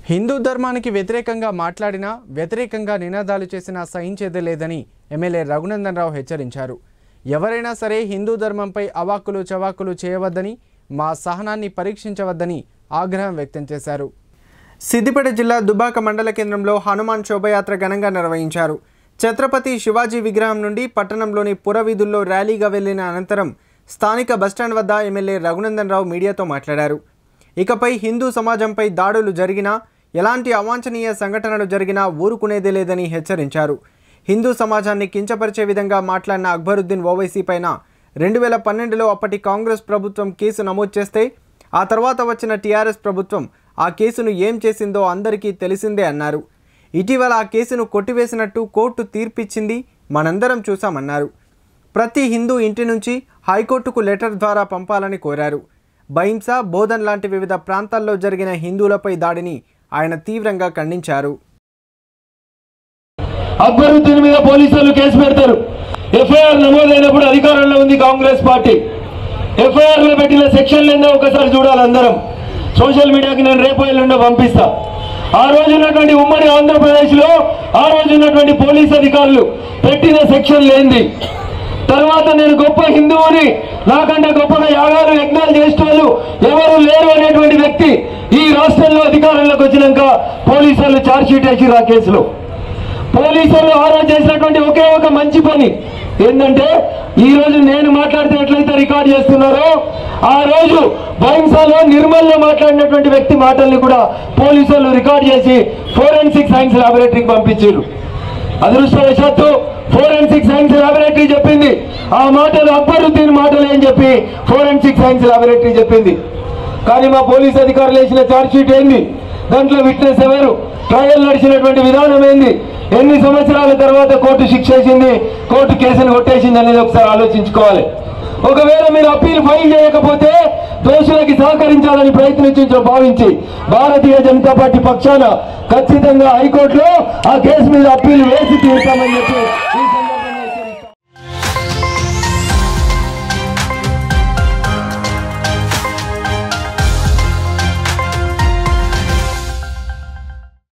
హిందూ ధర్మానికి వ్యతిరేకంగా మాట్లాడినా వ్యతిరేకంగా నినాదాలు చేసినా సహించేదే లేదని ఎమ్మెల్యే రఘునందన్ రావు హెచ్చరించారు ఎవరైనా సరే హిందూ ధర్మంపై అవాక్కులు చవాకులు చేయవద్దని మా సహనాన్ని పరీక్షించవద్దని ఆగ్రహం వ్యక్తం చేశారు సిద్దిపేట జిల్లా దుబాక మండల కేంద్రంలో హనుమాన్ శోభయాత్ర ఘనంగా నిర్వహించారు ఛత్రపతి శివాజీ విగ్రహం నుండి పట్టణంలోని పురవీధుల్లో ర్యాలీగా వెళ్లిన అనంతరం స్థానిక బస్టాండ్ వద్ద ఎమ్మెల్యే రఘునందన్ రావు మీడియాతో మాట్లాడారు ఇకపై హిందూ సమాజంపై దాడులు జరిగినా ఎలాంటి అవాంఛనీయ సంఘటనలు జరిగినా ఊరుకునేదే లేదని హెచ్చరించారు హిందూ సమాజాన్ని కించపరిచే విధంగా మాట్లాడిన అక్బరుద్దీన్ ఓవైసీ పైన రెండు వేల పన్నెండులో అప్పటి కాంగ్రెస్ ప్రభుత్వం కేసు నమోదు చేస్తే ఆ తర్వాత వచ్చిన టీఆర్ఎస్ ప్రభుత్వం ఆ కేసును ఏం చేసిందో అందరికీ తెలిసిందే అన్నారు ఇటీవల ఆ కేసును కొట్టివేసినట్టు కోర్టు తీర్పిచ్చింది మనందరం చూశామన్నారు ప్రతి హిందూ ఇంటి నుంచి హైకోర్టుకు లెటర్ ద్వారా పంపాలని కోరారు బహింస బోధన్ లాంటి వివిధ ప్రాంతాల్లో జరిగిన హిందువులపై దాడిని ఆయన తీవ్రంగా ఖండించారు అక్బరుద్దీన్ మీద పోలీసులు కేసు పెడతారు ఎఫ్ఐఆర్ నమోదైనప్పుడు అధికారంలో ఉంది కాంగ్రెస్ పార్టీ ఎఫ్ఐఆర్ లో పెట్టిన సెక్షన్లు ఏందో ఒకసారి చూడాలి అందరం సోషల్ మీడియాకి నేను రేపు ఎల్లుండో పంపిస్తా ఆ రోజు ఉన్నటువంటి ఉమ్మడి ఆంధ్రప్రదేశ్ లో ఆ రోజు ఉన్నటువంటి పోలీస్ అధికారులు పెట్టిన సెక్షన్లు ఏంది తర్వాత నేను గొప్ప హిందువుని నాకంటే గొప్పగా యాగాలు యజ్ఞాలు చేసేవాళ్ళు ఎవరు లేరు అనేటువంటి వ్యక్తి ఈ రాష్ట్రంలో అధికారంలోకి వచ్చినాక పోలీసులు ఛార్జ్ షీట్ వేసిరు ఆ కేసులో పోలీసులు ఆ రోజు చేసినటువంటి ఒకే ఒక మంచి పని ఏంటంటే ఈ రోజు నేను మాట్లాడితే ఎట్లయితే రికార్డ్ చేస్తున్నారో ఆ రోజు బహింసలో నిర్మల్లో మాట్లాడినటువంటి వ్యక్తి మాటల్ని కూడా పోలీసులు రికార్డ్ చేసి ఫోరెన్సిక్ సైన్స్ లాబొరేటరీకి పంపించారు అదృష్టవశాత్తు ఫోరెన్సిక్ సైన్స్ లాబొరేటరీ చెప్పింది ఆ మాటలు అక్బరుద్దీన్ మాటలు అని చెప్పి ఫోరెన్సిక్ సైన్స్ లాబొరేటరీ చెప్పింది కానీ మా పోలీస్ అధికారులు వేసిన ఛార్జ్ షీట్ ఏంది దాంట్లో విట్నెస్ ఎవరు ట్రయల్ నడిచినటువంటి విధానం ఏంది ఎన్ని సంవత్సరాల తర్వాత కోర్టు శిక్ష వేసింది కోర్టు కేసును కొట్టేసింది అనేది ఒకసారి ఆలోచించుకోవాలి ఒకవేళ మీరు అప్పీల్ ఫైల్ చేయకపోతే దోషులకి సహకరించాలని ప్రయత్నించో భావించి భారతీయ జనతా పార్టీ పక్షాన ఖచ్చితంగా హైకోర్టులో ఆ కేసు మీద అప్పీల్ వేసి తీరుతామని చెప్పి ఈ